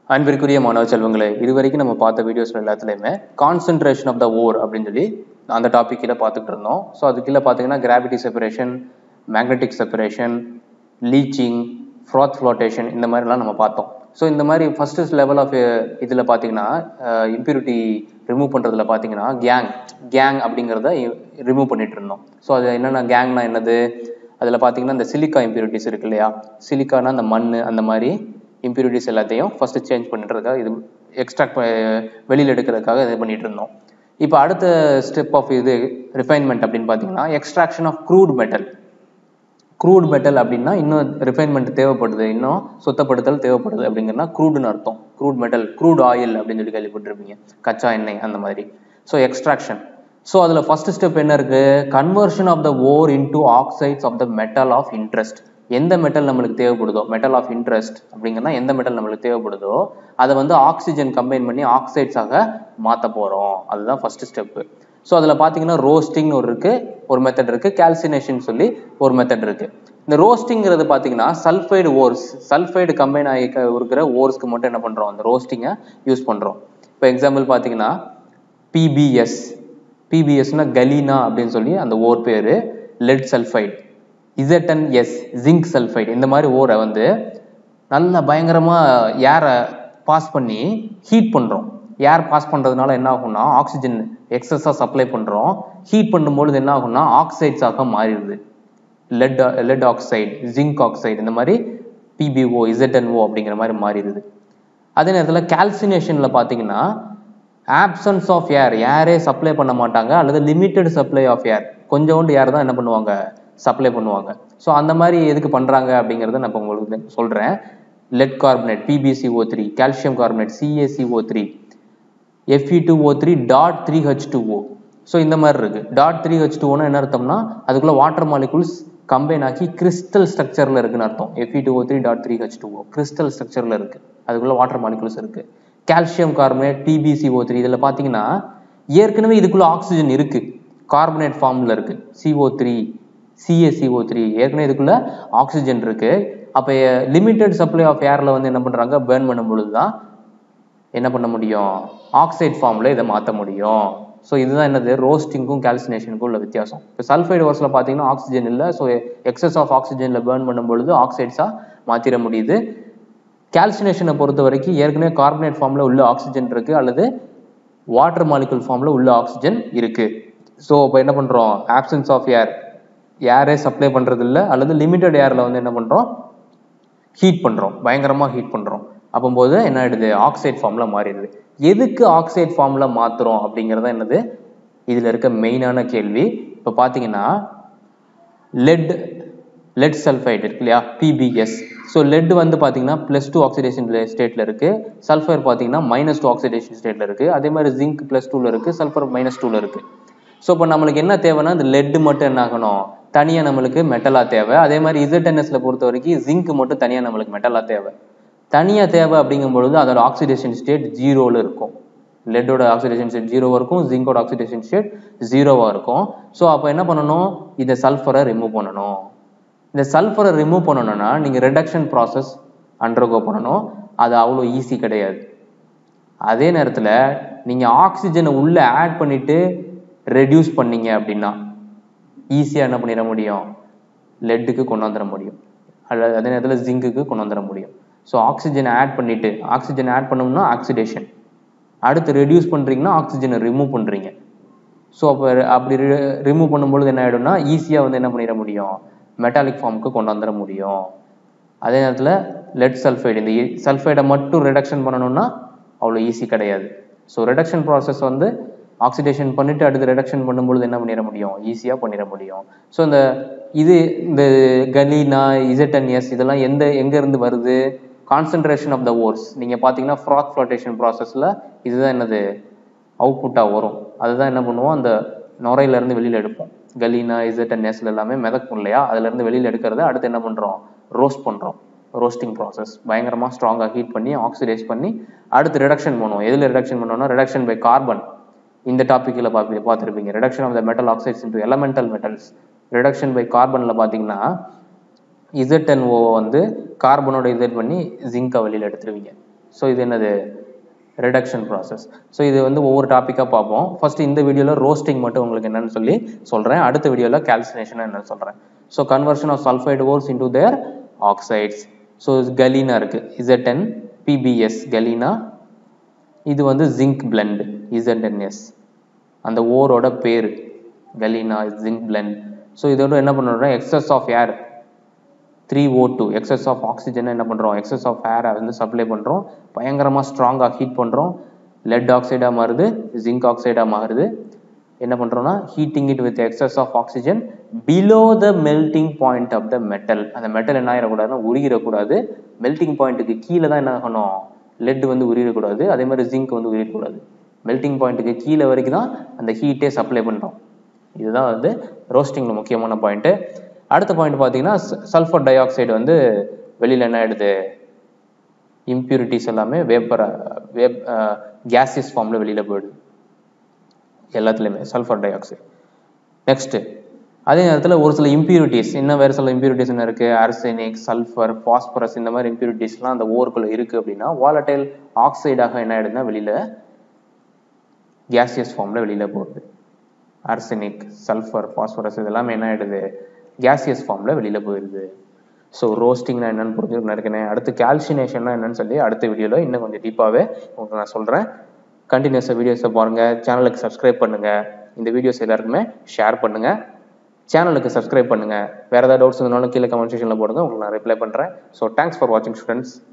அன்பிற்குரிய மாணவ செல்வங்களே இது வரைக்கும் நம்ம பார்த்த வீடியோஸ்ல எல்லாத்துலேயுமே கான்சென்ட்ரேஷன் ஆஃப் த ஓர் அப்படின்னு சொல்லி அந்த டாபிக் கீழே பார்த்துட்டு இருந்தோம் ஸோ அது கீழே பார்த்தீங்கன்னா gravity separation magnetic separation leaching froth flotation இந்த மாதிரிலாம் நம்ம பார்த்தோம் ஸோ இந்த மாதிரி ஃபர்ஸ்ட் லெவல் ஆஃப் இதில் பார்த்தீங்கன்னா இம்ப்யூரிட்டி ரிமூவ் பண்ணுறதுல பார்த்தீங்கன்னா கேங் கேங் அப்படிங்கிறத ரிமூவ் பண்ணிட்டு இருந்தோம் ஸோ அது என்னென்ன கேங்னா என்னது அதில் பார்த்தீங்கன்னா இந்த சிலிக்கா இம்ப்யூரிட்டிஸ் இருக்கு இல்லையா சிலிக்கானா அந்த மண் அந்த மாதிரி இம்ப்யூரிட்டிஸ் எல்லாத்தையும் ஃபர்ஸ்ட் சேஞ்ச் பண்ணிட்டுறதுக்காக இது எக்ஸ்ட்ராக்ட் வெளியில் எடுக்கிறதுக்காக இது பண்ணிட்டு இருந்தோம் இப்போ அடுத்த ஸ்டெப் ஆஃப் இது ரிஃபைன்மெண்ட் அப்படின்னு பார்த்தீங்கன்னா extraction of crude metal crude metal அப்படின்னா இன்னும் ரிஃபைன்மெண்ட் தேவைப்படுது இன்னும் சுத்தப்படுத்தல் தேவைப்படுது அப்படிங்கன்னா க்ரூடுன்னு அர்த்தம் க்ரூட் மெட்டல் க்ரூட் ஆயில் அப்படின்னு சொல்லி கேள்விப்பட்டிருப்பீங்க கச்சா எண்ணெய் அந்த மாதிரி ஸோ எக்ஸ்ட்ராக்ஷன் ஸோ அதில் ஃபர்ஸ்ட் ஸ்டெப் என்ன இருக்கு conversion of the ore into oxides of the metal of interest எந்த மெட்டல் நம்மளுக்கு தேவைப்படுதோ மெட்டல் ஆஃப் இன்ட்ரெஸ்ட் அப்படிங்கன்னா எந்த மெட்டல் நம்மளுக்கு தேவைப்படுதோ அதை வந்து ஆக்சிஜன் கம்பைன் பண்ணி ஆக்சைட்ஸாக மாற்ற போகிறோம் அதுதான் ஃபர்ஸ்ட் ஸ்டெப்பு ஸோ அதில் பார்த்தீங்கன்னா ரோஸ்டிங்னு ஒரு இருக்கு ஒரு மெத்தட் இருக்கு கால்சினேஷன் சொல்லி ஒரு மெத்தட் இருக்கு இந்த ரோஸ்டிங்கிறது பார்த்தீங்கன்னா சல்ஃபைடு ஓர்ஸ் சல்ஃபைடு கம்பைன் ஆகி இருக்கிற ஓர்ஸ்க்கு மட்டும் என்ன பண்ணுறோம் அந்த ரோஸ்டிங்கை யூஸ் பண்ணுறோம் இப்போ எக்ஸாம்பிள் பார்த்தீங்கன்னா பிபிஎஸ் பிபிஎஸ்னா கலீனா அப்படின்னு சொல்லி அந்த ஓர் பேர் lead sulphide ZnS zinc sulphide இந்த மாதிரி ஓரை வந்து நல்லா பயங்கரமாக ஏரை பாஸ் பண்ணி ஹீட் பண்ணுறோம் ஏர் பாஸ் பண்ணுறதுனால என்ன ஆகும்னா ஆக்சிஜன் எக்ஸஸாக சப்ளை பண்ணுறோம் ஹீட் பண்ணும்பொழுது என்ன ஆகும்னா ஆக்சைட்ஸாக மாறிடுது lead lead oxide zinc oxide இந்த மாதிரி பிபிஓ இசட்என்ஓ அப்படிங்கிற மாதிரி மாறிடுது அதே நேரத்தில் கால்சினேஷனில் பார்த்தீங்கன்னா ஆப்சன்ஸ் ஆஃப் ஏர் ஏரே சப்ளை பண்ண மாட்டாங்க அல்லது லிமிட்டெட் சப்ளை ஆஃப் ஏர் கொஞ்சோண்டு ஏர் தான் என்ன பண்ணுவாங்க சப்ளை பண்ணுவாங்க ஸோ அந்த மாதிரி எதுக்கு பண்ணுறாங்க அப்படிங்கிறத நான் இப்போ உங்களுக்கு சொல்கிறேன் lead carbonate PbCO three calcium carbonate CaCO three Fe two O three dot three H two O so இந்த மாதிரி இருக்கு டாட் த்ரீ ஹெச் டூ ஓனா என்ன அர்த்தம்னா அதுக்குள்ள வாட்டர் மாலிகுல்ஸ் கம்பைன் ஆகி கிறிஸ்டல் ஸ்ட்ரக்சரில் இருக்குன்னு அர்த்தம் Fe two O three dot three H two O crystal ஸ்ட்ரக்சரில் இருக்கு அதுக்குள்ள வாட்டர் மாலிகுல்ஸ் இருக்கு கால்சியம் கார்பனேட் பிபிசிஓ த்ரீ இதில் பார்த்தீங்கன்னா ஏற்கனவே இதுக்குள்ள ஆக்சிஜன் இருக்கு கார்பனேட் ஃபார்ம்ல இருக்கு சிஓ த்ரீ சிஏசிஓ த்ரீ ஏற்கனவே இதுக்குள்ள ஆக்சிஜன் இருக்கு அப்போ லிமிட்டெட் சப்ளை ஆஃப் ஏர்ல வந்து என்ன பண்றாங்க பேர்ன் பண்ணும் பொழுது தான் என்ன பண்ண முடியும் ஆக்சைட் ஃபார்ம்ல இதை மாற்ற முடியும் ஸோ இதுதான் என்னது ரோஸ்டிங்கும் கால்சினேஷனுக்கும் உள்ள வித்தியாசம் இப்போ சல்ஃபைடு ஓர்ஸில் பார்த்தீங்கன்னா ஆக்சிஜன் இல்லை ஸோ எக்ஸஸ் ஆஃப் ஆக்சிஜனில் பேர்ன் பண்ணும் பொழுது ஆக்சைட்ஸாக மாற்றிட முடியுது கால்சினேஷனை பொறுத்த வரைக்கும் ஏற்கனவே கார்பனேட் ஃபார்மில் உள்ள ஆக்சிஜன் இருக்குது அல்லது வாட்டர் மாலிகுல் ஃபார்மில் உள்ள ஆக்சிஜன் இருக்குது ஸோ இப்போ என்ன பண்ணுறோம் ஆப்சன்ஸ் ஆஃப் ஏர் ஏரே சப்ளை பண்ணுறது இல்லை அல்லது லிமிட்டட் ஏரில் வந்து என்ன பண்ணுறோம் ஹீட் பண்ணுறோம் பயங்கரமாக ஹீட் பண்ணுறோம் அப்போது என்ன ஆயிடுது ஆக்சைட் ஃபார்மில் மாறிடுது எதுக்கு ஆக்சைட் ஃபார்மில் மாற்றுறோம் அப்படிங்கிறத என்னது இதில் இருக்க மெயினான கேள்வி இப்போ பார்த்தீங்கன்னா லெட் லெட் சல்ஃபைடு இருக்கு இல்லையா பிபிஎஸ் ஸோ லெட் வந்து பார்த்தீங்கன்னா ப்ளஸ் டூ ஆக்சிடேஷன் ஸ்டேட்டில் இருக்குது சல்ஃபர் பார்த்தீங்கன்னா மைனஸ் டூ ஆக்சிடேஷன் ஸ்டேட்டில் இருக்குது அதே மாதிரி ஜிங்க் ப்ளஸ் டூவில் இருக்குது சல்ஃபர் மைனஸ் டூவில் இருக்குது ஸோ இப்போ நம்மளுக்கு என்ன தேவைன்னா இந்த லெட் மட்டும் என்ன ஆகணும் தனியாக நம்மளுக்கு மெட்டலாக தேவை அதே மாதிரி இசட்என்எஸ்ல பொறுத்த வரைக்கும் ஜிங்க் மட்டும் தனியாக நம்மளுக்கு மெட்டலாக தேவை தனியாக தேவை அப்படிங்கும் பொழுது அதோட ஆக்சிடேஷன் ஸ்டேட் ஜீரோவில் இருக்கும் லெட்டோட ஆக்சிடேஷன் ஸ்டேட் ஜீரோவாக இருக்கும் ஜிங்கோட ஆக்சிடேஷன் ஸ்டேட் ஜீரோவாக இருக்கும் ஸோ அப்போ என்ன பண்ணணும் இந்த சல்ஃபரை ரிமூவ் பண்ணணும் இந்த சல்ஃபரை ரிமூவ் பண்ணணும்னா நீங்கள் ரெடக்ஷன் ப்ராசஸ் அண்டர்கோ பண்ணணும் அது அவ்வளோ ஈஸி கிடையாது அதே நேரத்தில் நீங்கள் ஆக்சிஜனை உள்ளே ஆட் பண்ணிட்டு ரெடியூஸ் பண்ணீங்க அப்படின்னா ஈஸியாக என்ன பண்ணிட முடியும் லெட்டுக்கு கொண்டு வந்துட முடியும் அல்லது அதே நேரத்தில் ஜிங்குக்கு கொண்டு வந்துட முடியும் ஸோ ஆக்சிஜனை ஆட் பண்ணிட்டு ஆக்சிஜன் ஆட் பண்ணோம்னா ஆக்சிடேஷன் அடுத்து ரெடியூஸ் பண்ணுறீங்கன்னா ஆக்சிஜனை ரிமூவ் பண்ணுறீங்க ஸோ அப்போ அப்படி ரிமூவ் பண்ணும்பொழுது என்ன ஆகிடும்னா ஈஸியாக வந்து என்ன பண்ணிட முடியும் மெட்டாலிக் ஃபார்முக்கு கொண்டு வந்துட முடியும் அதே நேரத்தில் லெட் சல்ஃபைடு இந்த சல்ஃபைடை மட்டும் ரிடக்ஷன் பண்ணணும்னா அவ்வளோ ஈஸி கிடையாது ஸோ ரிடக்ஷன் ப்ராசஸ் வந்து ஆக்சிடேஷன் பண்ணிட்டு அடுத்து ரிடக்ஷன் பண்ணும்பொழுது என்ன பண்ணிட முடியும் ஈஸியாக பண்ணிட முடியும் ஸோ இந்த இது இந்த கலீனா இசட்என்எஸ் இதெல்லாம் எந்த எங்கேருந்து வருது கான்சன்ட்ரேஷன் ஆஃப் த ஓர்ஸ் நீங்கள் பார்த்தீங்கன்னா ஃப்ராக் ஃப்ளோட்டேஷன் ப்ராசஸில் இதுதான் என்னது அவுட்புட்டாக வரும் அதுதான் என்ன பண்ணுவோம் அந்த நுரையிலேருந்து வெளியில் எடுப்போம் கலீனா இசட்என்எஸ்ல எல்லாமே மிதக்கும் இல்லையா அதுலேருந்து வெளியில் எடுக்கிறத அடுத்து என்ன பண்ணுறோம் ரோஸ்ட் பண்ணுறோம் ரோஸ்டிங் ப்ராசஸ் பயங்கரமாக ஸ்ட்ராங்காக ஹீட் பண்ணி ஆக்சிடைஸ் பண்ணி அடுத்து ரிடக்ஷன் பண்ணுவோம் எதில் ரிடக்ஷன் பண்ணோம்னா ரிடக்ஷன் பை கார்பன் இந்த டாப்பிக்கில் பார்ப்பி பார்த்துருப்பீங்க reduction of the metal oxides into elemental metals reduction by கார்பனில் பார்த்தீங்கன்னா இசட்என்ஓ வந்து கார்பனோட இசட் பண்ணி ஜிங்கை வெளியில் எடுத்துருவீங்க ஸோ இது என்னது ரிடக்ஷன் ப்ராசஸ் ஸோ இது வந்து ஒவ்வொரு டாப்பிக்காக பார்ப்போம் ஃபர்ஸ்ட் இந்த வீடியோவில் ரோஸ்டிங் மட்டும் உங்களுக்கு என்னன்னு சொல்லி சொல்கிறேன் அடுத்த வீடியோவில் கால்சினேஷன் என்னன்னு சொல்கிறேன் so conversion of sulphide ores into their oxides so galena இருக்குது இசட்என் பிபிஎஸ் கலீனா இது வந்து ஜிங்க் பிளெண்ட் இசட்என்எஸ் அந்த ஓரோட பேர் கலீனா ஜிங்க் பிளெண்ட் ஸோ இதோட என்ன பண்ணுறோம் excess of air three O two excess of ஆக்சிஜனை என்ன பண்ணுறோம் எக்ஸஸ் ஆஃப் ஏரை வந்து சப்ளை பண்ணுறோம் பயங்கரமாக ஸ்ட்ராங்காக ஹீட் பண்ணுறோம் லெட் ஆக்சைடாக மாறுது ஜிங்க் ஆக்சைடாக மாறுது என்ன பண்ணுறோம்னா heating it with excess of oxygen below the melting point of the metal அந்த மெட்டல் என்ன ஆகிடக்கூடாதுன்னா உருகிடக்கூடாது மெல்டிங் பாயிண்ட்டுக்கு கீழே தான் என்ன ஆகணும் லெட் வந்து உருகிடக்கூடாது அதே மாதிரி ஜிங்க் வந்து உருகிடக்கூடாது மெல்டிங் பாயிண்ட்டுக்கு கீழே வரைக்கும் தான் அந்த ஹீட்டே சப்ளை பண்ணுறோம் இதுதான் வந்து ரோஸ்டிங்கில் முக்கியமான பாயிண்ட்டு அடுத்த பாயிண்ட் பார்த்தீங்கன்னா சல்ஃபர் டை ஆக்சைடு வந்து வெளியில் என்ன ஆயிடுது இம்ப்யூரிட்டிஸ் எல்லாமே வேப்பர் வேப் கேசியஸ் ஃபார்மில் வெளியில் போயிடுது எல்லாத்துலேயுமே சல்ஃபர் டை ஆக்சைடு நெக்ஸ்ட்டு அதே நேரத்தில் ஒரு சில இம்ப்யூரிட்டிஸ் இன்னும் வேறு சில இம்ப்யூரிட்டிஸ் என்ன இருக்குது ஆர்செனிக் சல்ஃபர் ஃபாஸ்பரஸ் இந்த மாதிரி இம்ப்யூரிட்டிஸ்லாம் அந்த ஓருக்குள்ளே இருக்குது அப்படின்னா வாலட்டைல் ஆக்சைடாக என்ன ஆயிடுதுன்னா வெளியில் கேசியஸ் ஃபார்மில் வெளியில் போகுது ஆர்செனிக் சல்ஃபர் ஃபாஸ்பரஸ் இதெல்லாமே என்ன ஆயிடுது கேசியஸ் ஃபார்மில் வெளியில் போயிடுது ஸோ ரோஸ்டிங்னா என்னன்னு புரிஞ்சுக்கணும் இருக்கேன் அடுத்து கால்சினேஷன்னா என்னன்னு சொல்லி அடுத்த வீடியோவில் இன்னும் கொஞ்சம் டீப்பாகவே உங்களுக்கு நான் சொல்கிறேன் கண்டினியூஸாக வீடியோஸை பாருங்கள் சேனலுக்கு சப்ஸ்கிரைப் பண்ணுங்கள் இந்த வீடியோஸ் எல்லாருக்குமே ஷேர் பண்ணுங்கள் சேனலுக்கு சப்ஸ்கிரைப் பண்ணுங்கள் வேறு ஏதாவது டவுட்ஸ் இருந்தாலும் கீழே கமெண்ட் செக்ஷனில் போடுங்க உங்களுக்கு நான் ரிப்ளை பண்ணுறேன் ஸோ தேங்க்ஸ் ஃபார் வாட்சிங் ஸ்டூடெண்ட்ஸ்